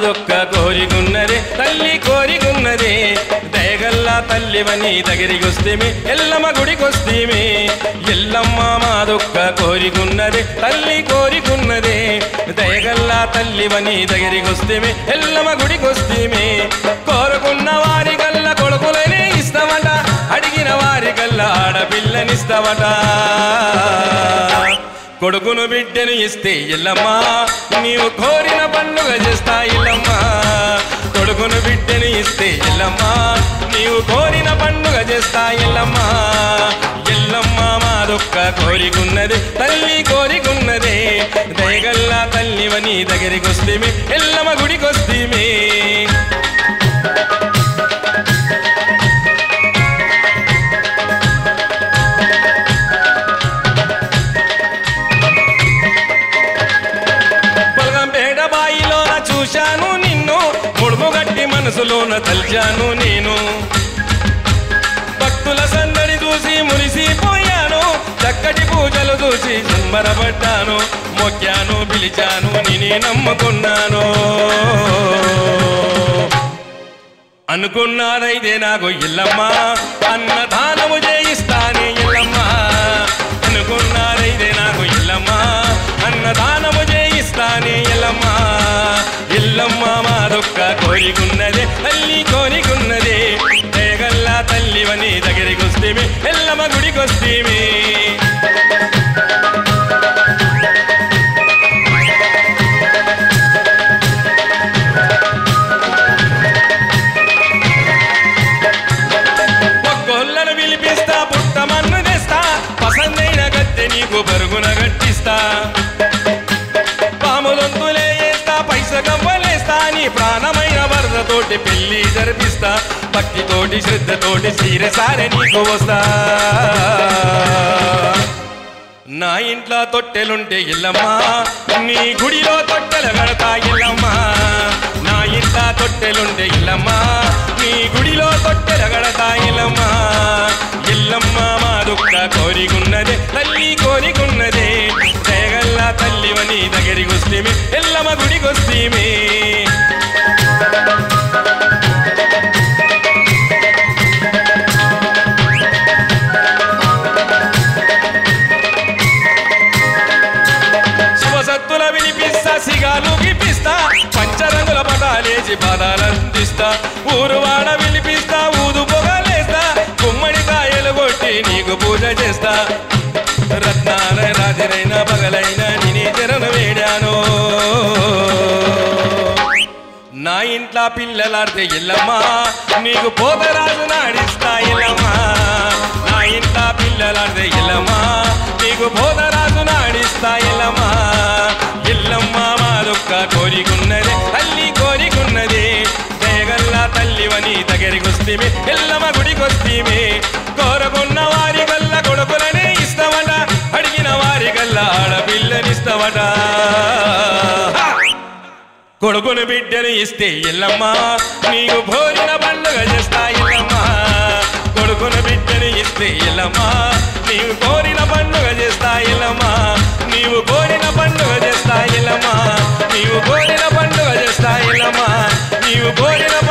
మాదొక్క కోరికున్నదే తల్లి కోరికున్నదే దయగల్లా తల్లివని దగ్గరికొస్తేమి ఎల్లమ్మ గుడికొస్తేమి ఎల్లమ్మ మాదొక్క కోరికున్నదే తల్లి కోరికున్నదే దయగల్లా తల్లివని దగ్గరికొస్తేమి ఎల్లమ్మ గుడికొస్తేమి కోరుకున్న వారి గల్ల కొడుకులనే ఇస్తామట అడిగిన వారి గల్ల ఆడపిల్లనిస్తామట కొడుకును బిడ్డను ఇస్తే ఇల్లమ్మా నీవు కోరిన పండుగ చేస్తా ఇల్లమ్మా కొడుకును బిడ్డను ఇస్తే ఇల్లమ్మా నీవు కోరిన పండుగ చేస్తా ఇల్లమ్మా ఎల్లమ్మ మాదొక్క కోరికున్నది తల్లి కోరికున్నదే దయగల్లా తల్లివని దగ్గరికొస్తేమి ఎల్లమ్మ గుడికొస్తేమి పొలగంపేట బాయిలోన చూశాను నిన్ను ముడుము గట్టి మనసులోన తల్చాను నేను భక్తుల సందడి చూసి మురిసిపోయాను చక్కటి పూజలు చూసి సంబరపడ్డాను మొక్కాను పిలిచాను నేనే నమ్ముకున్నాను అనుకున్నానైతే నాకు ఇల్లమ్మ అన్నదానము చేయిస్తానే ఇల్లమ్మ అనుకున్నానైతే నాకు ఇల్లమ్మ అన్నదానము చేయిస్తానే ఇల్లమ్మ ఇల్లమ్మ మాదొక్క కోరికున్నదే తల్లి కోరికున్నదే దయగల్లా తల్లివని దగ్గరికి వస్తేమి ఎల్లమ్మ గుడికి వస్తేమి ఒక్కొల్లను పిలిపిస్తా పుట్టమన్ను తెస్తా పసందైన గద్దె నీకు పరుగున గట్టిస్తా పాములొంతులే వేస్తా పైస కవ్వలేస్తా నీ ప్రాణమైన వరదతోటి పెళ్లి జరిపిస్తా భక్తితోటి శ్రద్ధతోటి సీరసారె నీకు వస్తా నా ఇంట్లో తొట్టెలుంటే ఇల్లమ్మా నీ గుడిలో తొట్టెలు కడతా ఇల్లమ్మా నా ఇంట్లో తొట్టెలుంటే ఇల్లమ్మా నీ గుడిలో తొట్టెలు కడతా ఇల్లమ్మా ఇల్లమ్మ మా దుఃఖ కోరికున్నదే తల్లి కోరికున్నదే దయగల్లా తల్లివని దగ్గరికి వస్తేమి ఎల్లమ్మ గుడికి వస్తేమి శివసత్తుల వినిపిస్తా సిగాలు గిపిస్తా పంచరంగుల పటాలేసి పదాలందిస్తా ఊరువాడ వినిపిస్తా ఊదు పొగలేస్తా గుమ్మడి కాయలు కొట్టి నీకు పూజ చేస్తా రత్నాల రాజరైన పగలైన నేనే జరను వేడాను నా ఇంట్లో పిల్లలాడితే ఇల్లమ్మా నీకు పోతరాజు నాడిస్తా ఇల్లమ్మా నా ఇంట్లో పిల్లలాడితే ఇల్లమ్మా నీకు పోతరాజు నాడిస్తా ఇల్లమ్మా ఇల్లమ్మ మాదొక్క కోరికున్నది తల్లి కోరికున్నది దయగల్లా తల్లివని దగ్గరికొస్తేమి ఎల్లమ్మ గుడికొస్తేమి కోరుకున్న వారి గల్ల కొడుకులనే ఇస్తామట అడిగిన వారి గల్ల ఆడపిల్లనిస్తామట కొడుకును బిడ్డను ఇస్తే ఇల్లమ్మ నీకు భోజన పండుగ చేస్తా ఇల్లమ్మ కొడుకును బిడ్డను ఇస్తే ఇల్లమ్మ నీవు కోరిన పండుగ చేస్తా ఇల్లమ్మ నీవు కోరిన పండుగ చేస్తా ఇల్లమ్మ నీవు కోరిన పండుగ చేస్తా ఇల్లమ్మ నీవు కోరిన